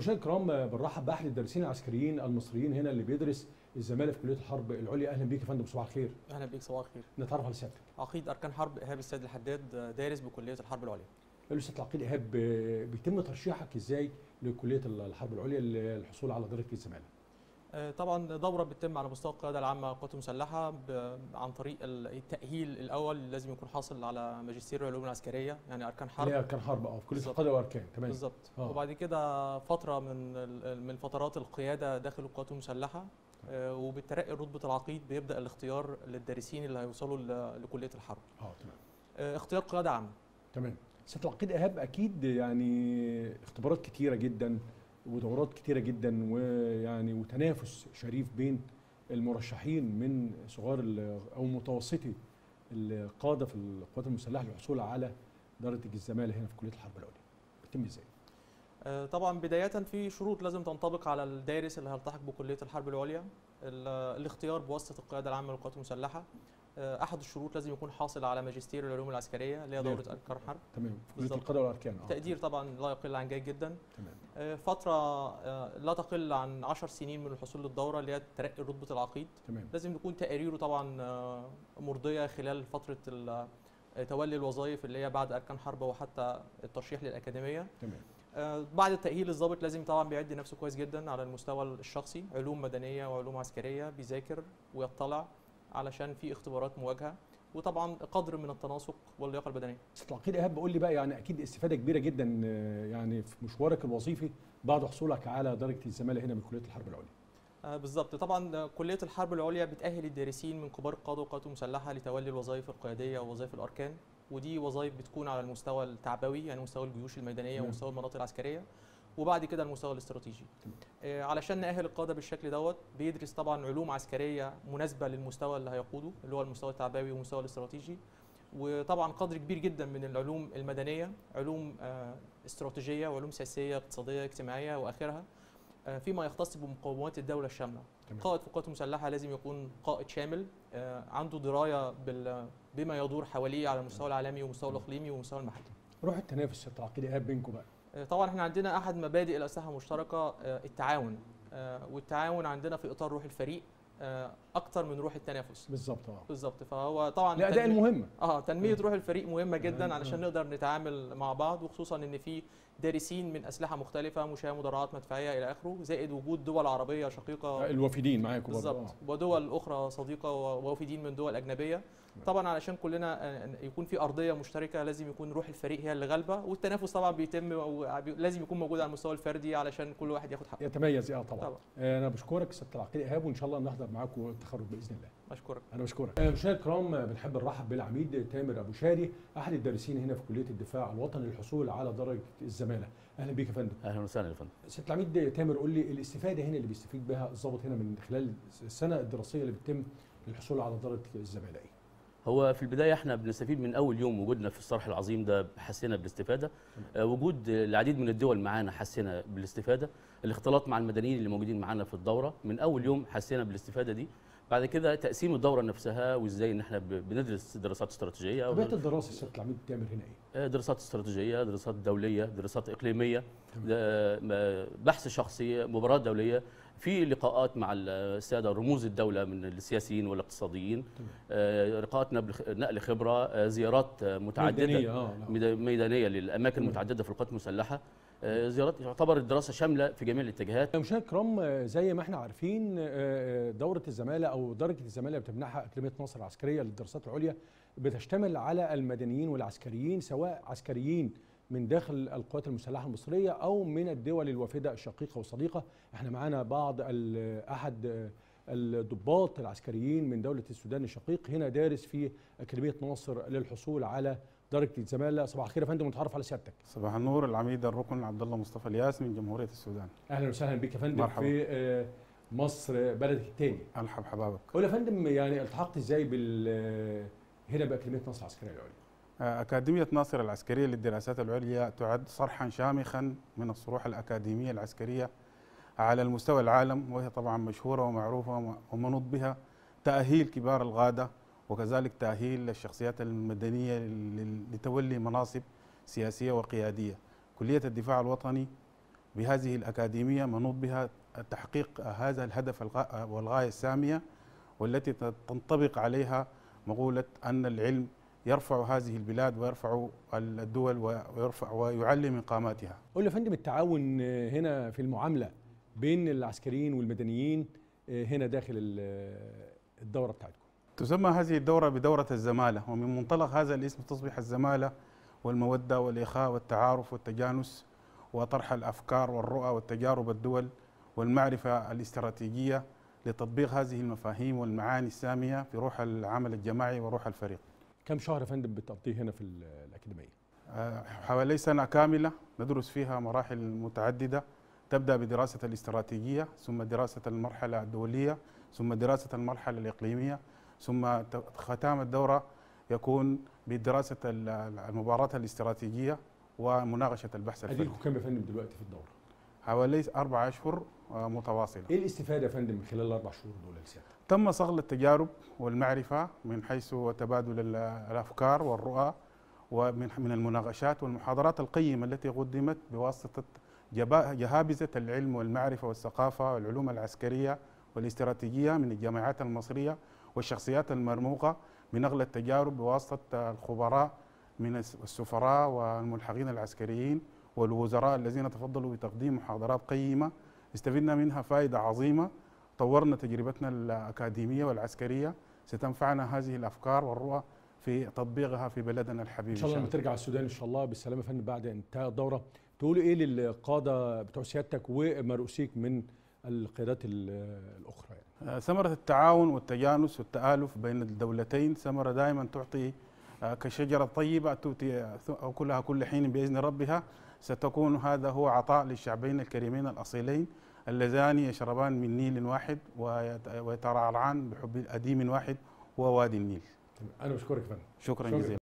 مشاهدينا الكرام بنرحب باحد الدارسين العسكريين المصريين هنا اللي بيدرس الزماله في كليه الحرب العليا اهلا بيك يا فندم صباح الخير اهلا بيك صباح الخير نتعرف على سيادتك عقيد اركان حرب ايهاب السيد الحداد دارس بكليه الحرب العليا قال له سياده العقيد ايهاب بيتم ترشيحك ازاي لكليه الحرب العليا للحصول على درجه الزماله آه، طبعا دوره بتتم على مستوى القياده العامه للقوات المسلحه ب- عن طريق التاهيل الاول لازم يكون حاصل على ماجستير العلوم العسكريه يعني اركان اللي هي حرب اركان حرب اه في كليه بالظبط. القاده والاركان تمام بالظبط آه. وبعد كده فتره من ال- من فترات القياده داخل القوات المسلحه آه، وبالترقي رتبه العقيد بيبدا الاختيار للدارسين اللي هيوصلوا ل- لكليه الحرب اه تمام آه، اختيار قياده عامه تمام سياده العقيد ايهاب اكيد يعني اختبارات كتيره جدا ودورات كتيره جدا ويعني وتنافس شريف بين المرشحين من صغار ال- او متوسطي القاده في القوات المسلحه للحصول على درجه الزماله هنا في كليه الحرب العليا بيتم ازاي؟ آه، طبعا بداية في شروط لازم تنطبق على الدارس اللي هيلتحق بكلية الحرب العليا ال- الاختيار بواسطة القيادة العامة للقوات المسلحة آه، أحد الشروط لازم يكون حاصل على ماجستير العلوم العسكرية اللي هي اللي هي دورة أركان حرب تمام كليه بالظبط. القاده والاركان اه تقدير طبعا لا يقل عن جيد جدا تمام آه، فترة آه، لا تقل عن 10 سنين من الحصول للدورة اللي هي ترقي رتبة العقيد تمام لازم يكون تقاريره طبعا آه، مرضية خلال فترة ال- آه، تولي الوظائف اللي هي بعد أركان حرب وحتى الترشيح للأكاديمية تمام آه، بعد التأهيل الضابط لازم طبعا بيعد نفسه كويس جدا على المستوى الشخصي علوم مدنية وعلوم عسكرية بيذاكر ويطلع علشان في اختبارات مواجهة وطبعا قدر من التناسق واللياقة البدنية سياده العقيد ايهاب بقول لي بقى يعني اكيد استفاده كبيره جدا آه، يعني في مشوارك الوظيفي بعد حصولك على درجه الزماله هنا من كليه الحرب العليا آه، بالظبط طبعا آه، كلية الحرب العليا بتأهل الدارسين من كبار القادة والقوات المسلحة لتولي الوظائف القيادية ووظائف الأركان ودي وظائف بتكون على المستوى التعبوي يعني مستوى الجيوش الميدانية تمام. ومستوى المناطق العسكرية وبعد كده المستوى الاستراتيجي تمام. آه، علشان نأهل القادة بالشكل دوت بيدرس طبعا علوم عسكرية مناسبة للمستوى اللي هيقوده اللي هو المستوى التعبوي والمستوى الاستراتيجي وطبعا قدر كبير جدا من العلوم المدنية علوم آه، استراتيجية وعلوم سياسية اقتصادية اجتماعية وآخرها آه، فيما يختص بمقومات الدولة الشاملة تمام قائد في القوات المسلحه لازم يكون قائد شامل آه، عنده درايه بال- بما يدور حواليه على المستوى العالمي والمستوى الاقليمي والمستوى المحلي. روح التنافس سياده العقيد ايهاب بينكم بقى آه، طبعا احنا عندنا احد مبادئ الاسلحه المشتركه آه، التعاون آه، والتعاون عندنا في اطار روح الفريق آه، اكتر من روح التنافس بالظبط اه بالظبط فهو طبعا الاداء تنمية- المهمه اه تنميه آه. روح الفريق مهمه جدا آه، علشان آه. نقدر نتعامل مع بعض وخصوصا ان في دارسين من اسلحه مختلفه مشاة مدرعات مدفعيه الى اخره زائد وجود دول عربيه شقيقه الوافدين معاكم برضه بالظبط آه. ودول اخرى صديقه ووافدين من دول اجنبيه طبعا علشان كلنا آه، يكون في ارضيه مشتركه لازم يكون روح الفريق هي اللي غالبه والتنافس طبعا بيتم أو بي- لازم يكون موجود على المستوى الفردي علشان كل واحد ياخد حقه يتميز اه طبعا طبعا آه، انا بشكرك سياده العقيد ايهاب وان شاء الله نحضر معاكم التخرج باذن الله اشكرك انا بشكرك آه، مشاهدينا الكرام آه، بنحب نرحب بالعميد تامر ابو شاري احد الدارسين هنا في كليه الدفاع الوطني للحصول على درجه الزماله اهلا بيك يا فندم اهلا وسهلا يا فندم سياده العميد تامر قول لي الاستفاده هنا اللي بيستفيد بها الضابط هنا من خلال السنه الدراسيه اللي بتتم للحصول على درجه الزماله ايه هو في البدايه احنا بنستفيد من اول يوم وجودنا في الصرح العظيم ده حسينا بالاستفاده آه، وجود العديد من الدول معانا حسينا بالاستفاده الاختلاط مع المدنيين اللي موجودين معانا في الدوره من اول يوم حسينا بالاستفاده دي بعد كده تقسيم الدوره نفسها وازاي ان احنا ب- بندرس دراسات استراتيجيه طبيعه الدراسه سياده العميد تامر هنا ايه آه، دراسات استراتيجيه دراسات دوليه دراسات اقليميه تمام. ده- م- بحث شخصي مباراه دوليه في لقاءات مع الساده رموز الدوله من السياسيين والاقتصاديين تمام. آه، لقاءات نبل- نقل خبره آه، زيارات آه، متعدده ميدانية، اه لا. ميدا- ميدانيه للاماكن تمام. المتعدده في القوات المسلحه آه، زيارات تعتبر الدراسه شامله في جميع الاتجاهات مشاهدينا الكرام آه، زي ما احنا عارفين آه، دوره الزماله او درجه الزماله اللي بتمنحها اكاديميه مصر العسكريه للدراسات العليا بتشتمل على المدنيين والعسكريين سواء عسكريين من داخل القوات المسلحه المصريه او من الدول الوافده الشقيقه والصديقه احنا معانا بعض ال- احد آه، الضباط العسكريين من دوله السودان الشقيق هنا دارس في اكاديميه ناصر للحصول على درجه الزماله صباح الخير يا فندم ونتعرف على سيادتك صباح النور العميد الركن عبد الله مصطفى الياس من جمهوريه السودان اهلا وسهلا بك يا فندم مرحبا. في آه، مصر بلدك الثاني الحب حبابك قول يا فندم يعني التحقت ازاي بال هنا باكاديميه نصر العسكريه العليا آه، أكاديمية ناصر العسكرية للدراسات العليا تعد صرحا شامخا من الصروح الأكاديمية العسكرية على المستوى العالم وهي طبعا مشهورة ومعروفة ومنوط بها تأهيل كبار الغادة وكذلك تأهيل الشخصيات المدنية لل- لتولي مناصب سياسية وقيادية كلية الدفاع الوطني بهذه الأكاديمية منوط بها تحقيق هذا الهدف الغا- والغاية السامية والتي تنطبق عليها مقولة أن العلم يرفع هذه البلاد ويرفع الدول ويرفع ويعلي من قاماتها قول لي يا فندم التعاون آه، هنا في المعامله بين العسكريين والمدنيين آه، هنا داخل ال- الدوره بتاعتكم تسمى هذه الدورة بدورة الزمالة ومن منطلق هذا الاسم تصبح الزمالة والمودة والإخاء والتعارف والتجانس وطرح الأفكار والرؤى والتجارب الدول والمعرفة الاستراتيجية لتطبيق هذه المفاهيم والمعاني السامية في روح العمل الجماعي وروح الفريق كم شهر يا فندم بتقضيه هنا في ال- الاكاديميه آه، حوالي سنة كاملة ندرس فيها مراحل متعددة تبدأ بدراسة الاستراتيجية ثم دراسة المرحلة الدولية ثم دراسة المرحلة الإقليمية ثم ت- ختام الدورة يكون بدراسة ال- المباراة الاستراتيجية ومناقشة البحث الفني اديكم كام يا فندم دلوقتي في الدوره حوالي أربع أشهر آه، متواصلة ايه الاستفاده يا فندم من خلال الاربع شهور دول يا سيادة؟ تم صقل التجارب والمعرفة من حيث تبادل ال- الأفكار والرؤى ومن من المناقشات والمحاضرات القيمة التي قدمت بواسطة جبا- جهابذة العلم والمعرفة والثقافة والعلوم العسكرية والاستراتيجية من الجامعات المصرية والشخصيات المرموقة بنقل التجارب بواسطة الخبراء من الس- السفراء والملحقين العسكريين والوزراء الذين تفضلوا بتقديم محاضرات قيمة استفدنا منها فائدة عظيمة طورنا تجربتنا الأكاديمية والعسكرية ستنفعنا هذه الأفكار والرؤى في تطبيقها في بلدنا الحبيب ان شاء الله لما ترجع السودان ان شاء الله بالسلامه يا فندم بعد انتهاء الدوره تقولوا ايه للقاده بتوع سيادتك ومرؤوسيك من القيادات ال- الاخرى يعني آه، ثمرة التعاون والتجانس والتآلف بين الدولتين ثمرة دائما تعطي آه، كشجرة طيبة تؤتي آه، ث- أكلها كل حين بإذن ربها ستكون هذا هو عطاء للشعبين الكريمين الأصيلين اللذان يشربان من نيل واحد ويت- ويترعرعان بحب أديم واحد هو وادي النيل انا بشكرك يا فندم شكرا شكراً. جزيلا